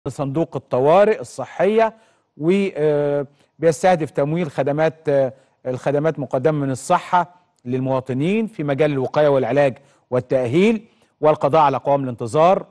صندوق الطوارئ الصحية وبيستهدف تمويل خدمات آه، الخدمات مقدمة من الصحة للمواطنين في مجال الوقاية والعلاج والتأهيل والقضاء على قوام الانتظار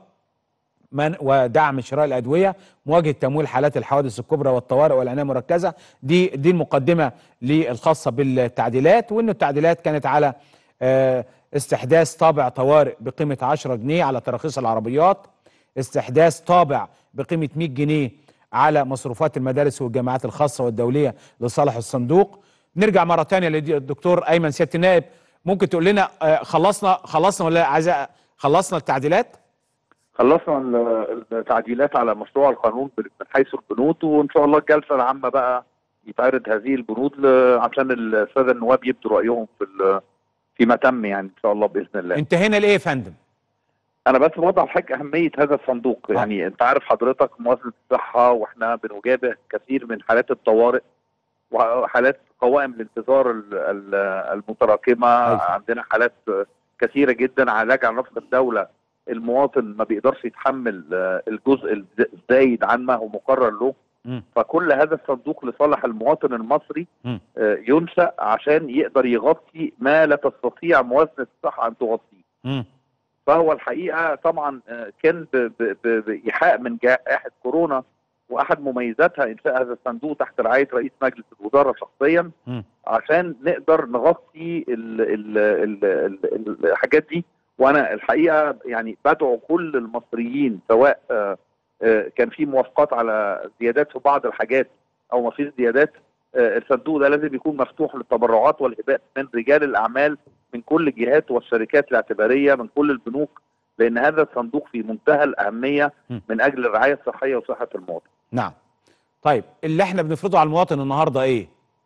من ودعم شراء الادويه مواجهه تمويل حالات الحوادث الكبرى والطوارئ والعنايه المركزه دي دي المقدمه للخاصه بالتعديلات وان التعديلات كانت على آه، استحداث طابع طوارئ بقيمه 10 جنيه على تراخيص العربيات استحداث طابع بقيمه 100 جنيه على مصروفات المدارس والجامعات الخاصه والدوليه لصالح الصندوق نرجع مره ثانيه للدكتور ايمن سياده النائب ممكن تقول لنا آه، خلصنا خلصنا ولا عايز خلصنا التعديلات خلصنا ال- التعديلات على مشروع القانون من حيث البنود وان شاء الله الجلسه العامه بقى يتعرض هذه البنود ل- عشان الساده النواب يبدوا رايهم في ال- فيما تم يعني ان شاء الله باذن الله. انتهينا لايه يا فندم انا بس بوضح لحضرتك اهميه هذا الصندوق آه. يعني انت عارف حضرتك موازنه الصحه واحنا بنجابه كثير من حالات الطوارئ وحالات قوائم الانتظار ال- ال- المتراكمه أيوة. عندنا حالات كثيره جدا علاج على نفق الدوله المواطن ما بيقدرش يتحمل آه، الجزء الز- الزايد عن ما هو مقرر له مم. فكل هذا الصندوق لصالح المواطن المصري مم. آه، ينشأ عشان يقدر يغطي ما لا تستطيع موازنه الصحه ان تغطيه مم. فهو الحقيقه طبعا آه، كان ب- ب- ب- بايحاء من جائحه كورونا واحد مميزاتها انشاء هذا الصندوق تحت رعايه رئيس مجلس الوزراء شخصيا مم. عشان نقدر نغطي ال ال ال ال الحاجات دي وانا الحقيقه يعني بدعو كل المصريين سواء آه، آه، كان في موافقات على زيادات في بعض الحاجات او ما فيش زيادات آه، الصندوق ده لازم يكون مفتوح للتبرعات والهبات من رجال الاعمال من كل الجهات والشركات الاعتباريه من كل البنوك لان هذا الصندوق في منتهى الاهميه م. من اجل الرعايه الصحيه وصحه المواطن. نعم طيب اللي احنا بنفرضه على المواطن النهارده ايه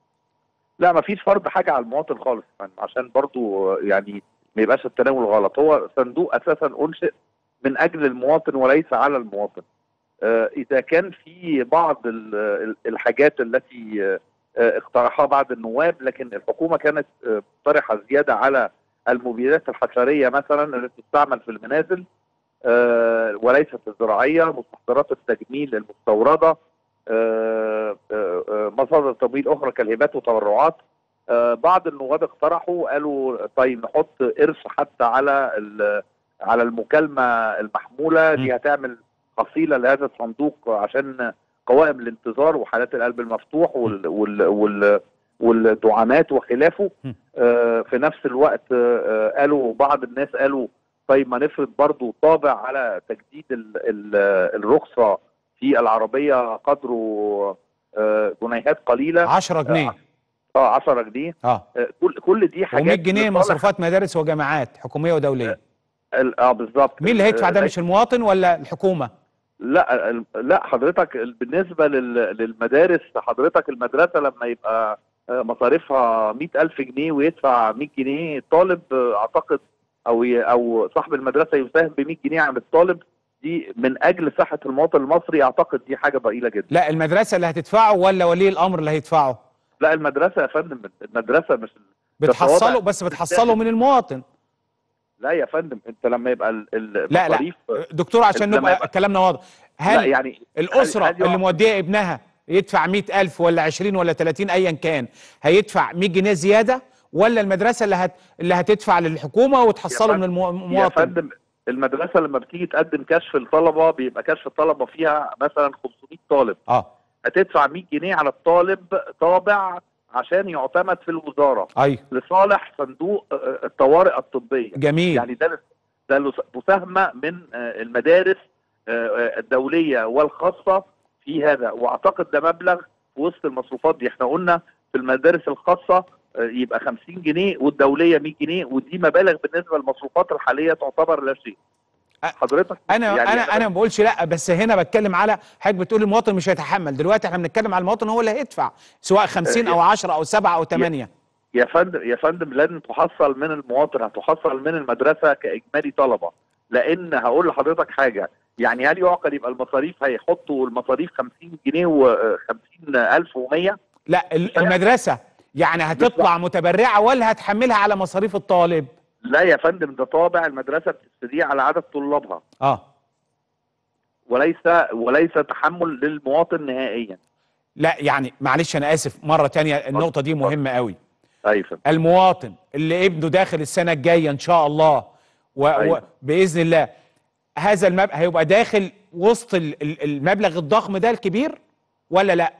لا ما فيش فرض حاجه على المواطن خالص يعني عشان برضو يعني ما يبقاش التناول غلط هو صندوق اساسا انشئ من اجل المواطن وليس على المواطن آه، اذا كان في بعض ال- ال- الحاجات التي آه، آه، اقترحها بعض النواب لكن الحكومه كانت آه، مقترحه زياده على المبيدات الحشريه مثلا التي تستعمل في المنازل آه، وليست الزراعيه مستحضرات التجميل المستورده آه، آه، آه، مصادر تمويل اخرى كالهبات وتبرعات آه، بعض النواب اقترحوا قالوا طيب نحط قرش حتى على ال- على المكالمه المحموله م. دي هتعمل حصيله لهذا الصندوق عشان قوائم الانتظار وحالات القلب المفتوح وال وال وال والدعامات وخلافه م. آه، في نفس الوقت آه، قالوا بعض الناس قالوا طيب ما نفرض برضو طابع على تجديد ال- ال- الرخصه في العربيه قدره آه، جنيهات قليله 10 جنيه اه 10 جنيه اه آه، كل كل دي حاجات و100 جنيه لصالح مصروفات مدارس وجامعات حكوميه ودوليه ال- اه بالظبط مين اللي هيدفع ده آه، مش المواطن ولا الحكومه لا ال- لا حضرتك ال- بالنسبه لل- للمدارس حضرتك المدرسه لما يبقى آه، مصاريفها 100000 جنيه ويدفع 100 جنيه الطالب آه، اعتقد او ي- او صاحب المدرسه يساهم ب 100 جنيه عن الطالب دي من اجل صحه المواطن المصري اعتقد دي حاجه ضئيله جدا لا المدرسه اللي هتدفعه ولا ولي الامر اللي هيدفعه لا المدرسه يا فندم المدرسه مش بتحصله وضع بس بتحصله من المواطن لا يا فندم انت لما يبقى ال- ال- لا، لا. المصاريف دكتور عشان لما نبقى يبقى- كلامنا واضح لا هل يعني الاسره هل- هل اللي يع- موديه ابنها يدفع 100000 ولا 20 ولا 30 ايا كان هيدفع 100 جنيه زياده ولا المدرسه اللي هت اللي هتدفع للحكومه وتحصله فندم- من يا المواطن فندم المدرسه لما بتيجي تقدم كشف الطلبه بيبقى كشف الطلبه فيها مثلا 500 طالب اه هتدفع 100 جنيه على الطالب طابع عشان يعتمد في الوزاره ايوه لصالح صندوق آه، الطوارئ الطبيه جميل يعني ده ده لس- مساهمه من آه، المدارس آه، آه، الدوليه والخاصه في هذا واعتقد ده مبلغ في وسط المصروفات دي احنا قلنا في المدارس الخاصه آه، يبقى 50 جنيه والدوليه 100 جنيه ودي مبالغ بالنسبه للمصروفات الحاليه تعتبر لا شيء أ- حضرتك انا يعني انا انا ما بقولش لا بس هنا بتكلم على حضرتك بتقول المواطن مش هيتحمل دلوقتي احنا بنتكلم على المواطن هو اللي هيدفع سواء 50 او 10 او 7 او 8 يا فندم يا فندم لن تحصل من المواطن هتحصل من المدرسه كاجمالي طلبه لان هقول لحضرتك حاجه يعني هل يعقل يبقى المصاريف هيحطوا المصاريف 50 جنيه و50 الف و100 لا ال- المدرسه يعني هتطلع متبرعه ولا هتحملها على مصاريف الطالب لا يا فندم ده طابع المدرسه بتستدعي على عدد طلابها اه وليس وليس تحمل للمواطن نهائيا لا يعني معلش انا اسف مره تانية النقطه دي مهمه قوي ايوه المواطن اللي ابنه داخل السنه الجايه ان شاء الله و... أيوة. و... باذن الله هذا المبلغ هيبقى داخل وسط ال- ال- المبلغ الضخم ده الكبير ولا لا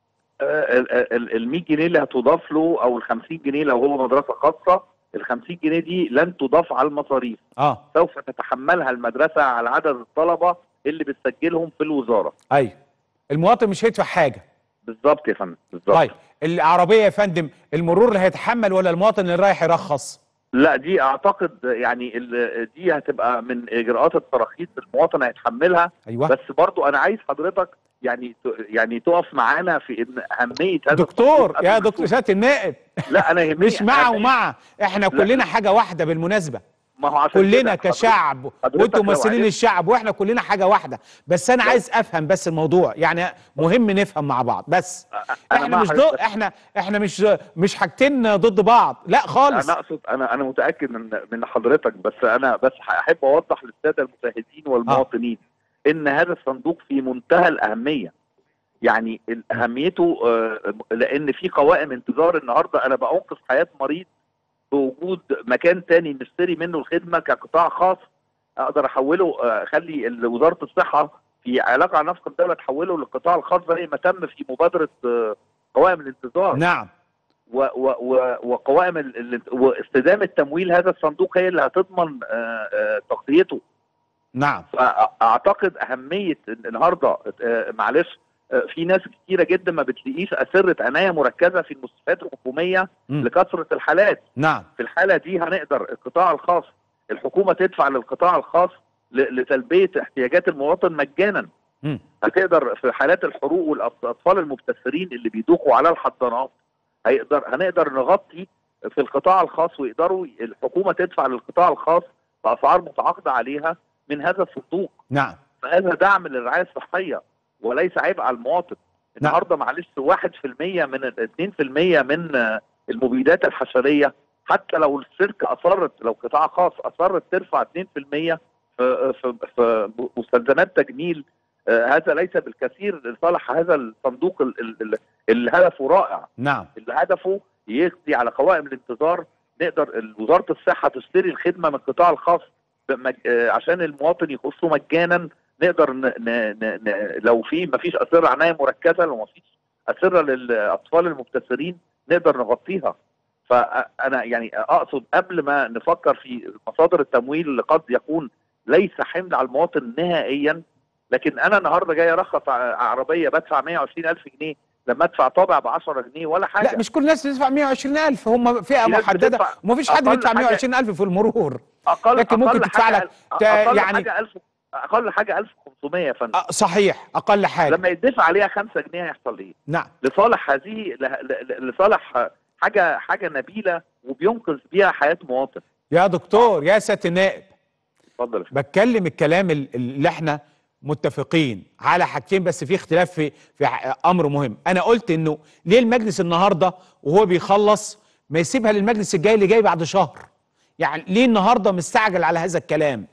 ال 100 جنيه اللي هتضاف له او ال 50 جنيه لو هو مدرسه خاصه ال 50 جنيه دي لن تضاف على المصاريف اه سوف تتحملها المدرسه على عدد الطلبه اللي بتسجلهم في الوزاره ايوه المواطن مش هيدفع حاجه بالظبط يا فندم بالظبط طيب العربيه يا فندم المرور اللي هيتحمل ولا المواطن اللي رايح يرخص لا دي اعتقد يعني ال- دي هتبقى من اجراءات التراخيص المواطن هيتحملها ايوه بس برضو انا عايز حضرتك يعني ت- يعني تقف معانا في ان اهميه هذا دكتور التطبيق قبل يا ما دكتور تشوف. سياده النائب لا انا يهمني مش مع أهمية- ومع احنا كلنا حاجه واحده بالمناسبه ما هو عشان كلنا كده كشعب حضرتك وانتم لو ممثلين عرفت- الشعب واحنا كلنا حاجه واحده بس انا لا. عايز افهم بس الموضوع يعني مهم نفهم مع بعض بس أنا احنا مع مش ضد حضرتك. احنا احنا مش مش حاجتين ضد بعض لا خالص انا اقصد انا انا متاكد من من حضرتك بس انا بس احب اوضح للساده المشاهدين والمواطنين ان هذا الصندوق في منتهى الاهميه يعني اهميته آه، لان في قوائم انتظار النهارده انا بانقذ حياه مريض بوجود مكان تاني نشتري منه الخدمه كقطاع خاص اقدر احوله آه، اخلي ال- وزاره الصحه في علاقه على نفس الدوله تحوله للقطاع الخاص زي ما تم في مبادره آه، قوائم الانتظار نعم و و و وقوائم ال- ال- واستدامه تمويل هذا الصندوق هي اللي هتضمن آه، آه، تغطيته نعم فاعتقد اهميه إن النهارده آه، معلش آه، في ناس كتيره جدا ما بتلاقيش اسره عنايه مركزه في المستشفيات الحكوميه مم. لكثره الحالات نعم في الحاله دي هنقدر القطاع الخاص الحكومه تدفع للقطاع الخاص ل- لتلبيه احتياجات المواطن مجانا مم. هتقدر في حالات الحروق والاطفال المبتسرين اللي بيدوخوا على الحضانات هيقدر هنقدر نغطي في القطاع الخاص ويقدروا الحكومه تدفع للقطاع الخاص باسعار متعاقده عليها من هذا الصندوق نعم فهذا دعم للرعايه الصحيه وليس عبء على المواطن النهارده معلش 1% من ال 2% من آه، المبيدات الحشريه حتى لو الشركه اصرت لو قطاع خاص اصرت ترفع 2% في في في مستلزمات تجميل آه، هذا ليس بالكثير لصالح هذا الصندوق ال- ال- ال- اللي هدفه رائع نعم اللي هدفه يقضي على قوائم الانتظار نقدر وزاره الصحه تشتري الخدمه من القطاع الخاص بمج... آه، عشان المواطن يخصه مجانا نقدر ن... ن... ن... ن... لو في ما فيش اسره عنايه مركزه لو ما فيش اسره للاطفال المبتسرين نقدر نغطيها فانا يعني اقصد قبل ما نفكر في مصادر التمويل اللي قد يكون ليس حمل على المواطن نهائيا لكن انا النهارده جاي ارخص ع- عربيه بدفع 120 الف جنيه لما ادفع طابع ب 10 جنيه ولا حاجه لا مش كل الناس بتدفع 120000 هم فئه في ناس محدده بتدفع ومفيش حد أقل بيدفع حاجة- 120000 في المرور اقل لكن ممكن أقل تدفع حاجة لك أقل تا- يعني- حاجه 1000 اقل حاجه 1500 يا فندم آه، صحيح اقل حاجه لما يدفع عليها 5 جنيه هيحصل ايه؟ نعم لصالح هذه ل- ل- لصالح حاجه حاجه نبيله وبينقذ بيها حياه مواطن يا دكتور يا سياده النائب اتفضل يا فندم. بتكلم الكلام ال- اللي احنا متفقين على حاجتين بس في اختلاف في في ح- امر مهم انا قلت انه ليه المجلس النهارده وهو بيخلص ما يسيبها للمجلس الجاي اللي جاي بعد شهر يعني ليه النهارده مستعجل على هذا الكلام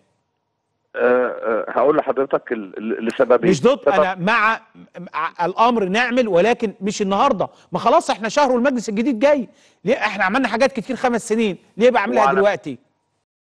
أه أه هقول لحضرتك ال- ال- لسببين مش ضد سبب- انا مع, مع الامر نعمل ولكن مش النهارده ما خلاص احنا شهر والمجلس الجديد جاي ليه احنا عملنا حاجات كتير خمس سنين ليه بعملها وعلى- دلوقتي